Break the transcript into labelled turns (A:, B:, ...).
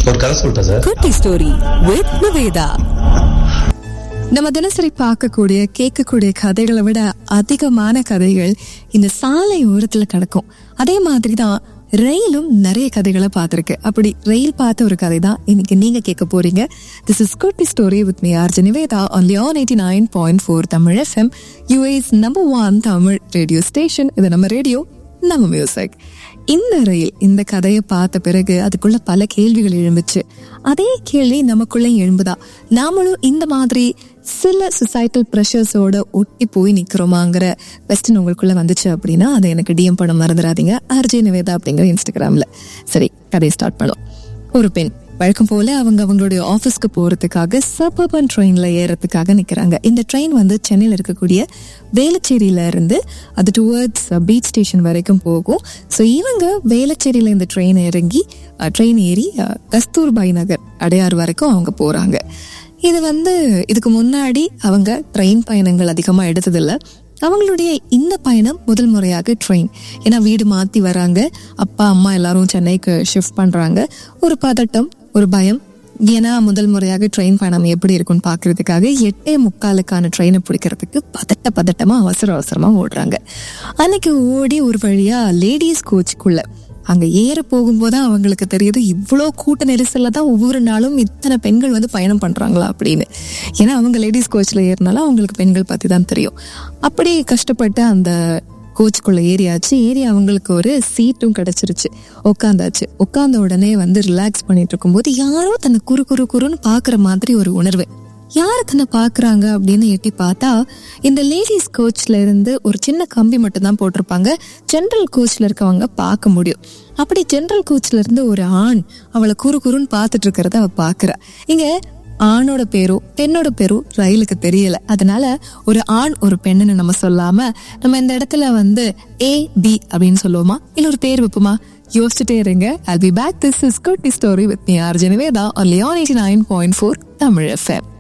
A: ஒரு கதை சொல்லிட்டா சார்
B: குட்டி ஸ்டோரி வித் நிவேதா நம்ம தினசரி பார்க்கக்கூடிய கேட்கக்கூடிய கதைகளை விட அதிகமான கதைகள் இந்த சாலை ஓரத்துல கிடக்கும் அதே மாதிரி தான் ரயிலும் நிறைய கதைகளை பார்த்துருக்கு அப்படி ரயில் பார்த்த ஒரு கதை தான் இன்னைக்கு நீங்க கேட்க போறீங்க திஸ் இஸ் குட்டி story with me RJ Nivedha on Leon eighty nine point four Tamil FM US number one Tamil radio station இது நம்ம ரேடியோ நம்ம மியூசிக் இந்த ரயில் இந்த கதையை பார்த்த பிறகு அதுக்குள்ள பல கேள்விகள் எழும்புச்சு அதே கேள்வி நமக்குள்ள எழும்புதா நாமளும் இந்த மாதிரி சில சொசைட்டல் ப்ரெஷர்ஸோட ஒட்டி போய் நிக்கிறோமாங்கிற கொஸ்டின் உங்களுக்குள்ள வந்துச்சு அப்படின்னா அதை எனக்கு டிஎம் பண்ண மறந்துடாதீங்க ஆர்ஜே நிவேதா அப்படிங்கிற இன்ஸ்டாகிராம்ல சரி கதையை ஸ்டார்ட் பண்ணலாம் ஒரு பெண் வழக்கம் போல அவங்க அவங்களுடைய ஆஃபீஸ்க்கு போறதுக்காக சபர்பன் ட்ரெயின்ல ஏறதுக்காக நிக்கிறாங்க இந்த ட்ரெயின் வந்து சென்னையில் இருக்கக்கூடிய வேளச்சேரியில இருந்து அது டுவர்ட்ஸ் பீச் ஸ்டேஷன் வரைக்கும் போகும் ஸோ இவங்க வேளச்சேரியில இந்த ட்ரெயின் இறங்கி ட்ரெயின் ஏறி அஹ், கஸ்தூர்பாய் நகர் அடையார் வரைக்கும் அவங்க போறாங்க இது வந்து இதுக்கு முன்னாடி அவங்க ட்ரெயின் பயணங்கள் அதிகமாக எடுத்ததில்ல அவங்களுடைய இந்த பயணம் முதல் முறையாக ட்ரெயின் ஏன்னா வீடு மாற்றி வராங்க அப்பா அம்மா எல்லாரும் சென்னைக்கு ஷிஃப்ட் பண்ணுறாங்க ஒரு பதட்டம் ஒரு பயம் ஏன்னா முதல் முறையாக ட்ரெயின் பயணம் எப்படி இருக்கும்னு பார்க்கறதுக்காக எட்டே முக்காலுக்கான ட்ரெயினை பிடிக்கிறதுக்கு பதட்ட பதட்டமாக அவசர அவசரமாக ஓடுறாங்க அன்னைக்கு ஓடி ஒரு வழியாக லேடிஸ் கோச்சுக்குள்ள அங்க ஏற போகும்போது அவங்களுக்கு தெரியுது இவ்வளோ கூட்ட நெரிசல்ல தான் ஒவ்வொரு நாளும் இத்தனை பெண்கள் வந்து பயணம் பண்றாங்களா அப்படின்னு ஏன்னா அவங்க லேடிஸ் கோச்ல ஏறினாலும் அவங்களுக்கு பெண்கள் பத்தி தான் தெரியும் அப்படி கஷ்டப்பட்டு அந்த கோச்சுக்குள்ள ஏறியாச்சு ஏறி அவங்களுக்கு ஒரு சீட்டும் கிடைச்சிருச்சு உட்காந்தாச்சு உட்காந்த உடனே வந்து ரிலாக்ஸ் பண்ணிட்டு இருக்கும்போது யாரோ தன்னை குறு குறு குறுன்னு பாக்குற மாதிரி ஒரு உணர்வு யார் தன்னை பார்க்குறாங்க அப்படின்னு எட்டி பார்த்தா இந்த லேடிஸ் கோச்ல இருந்து ஒரு சின்ன கம்பி மட்டும் தான் போட்டிருப்பாங்க ஜென்ரல் கோச்ல இருக்கவங்க பார்க்க முடியும் அப்படி ஜென்ரல் கோச்ல இருந்து ஒரு ஆண் அவளை குறு குறுன்னு பார்த்துட்டு இருக்கிறத அவ பார்க்கறா இங்க ஆணோட பேரோ பெண்ணோட பேரோ ரயிலுக்கு தெரியல அதனால ஒரு ஆண் ஒரு பெண்ணுன்னு நம்ம சொல்லாம நம்ம இந்த இடத்துல வந்து ஏ பி அப்படின்னு சொல்லுவோமா இல்ல ஒரு பேர் வைப்போமா யோசிச்சுட்டே இருங்க I'll be back this is குட்டி ஸ்டோரி வித் மீ ஆர்ஜினவேதா on Leon 89.4 தமிழ் எஃப்எம்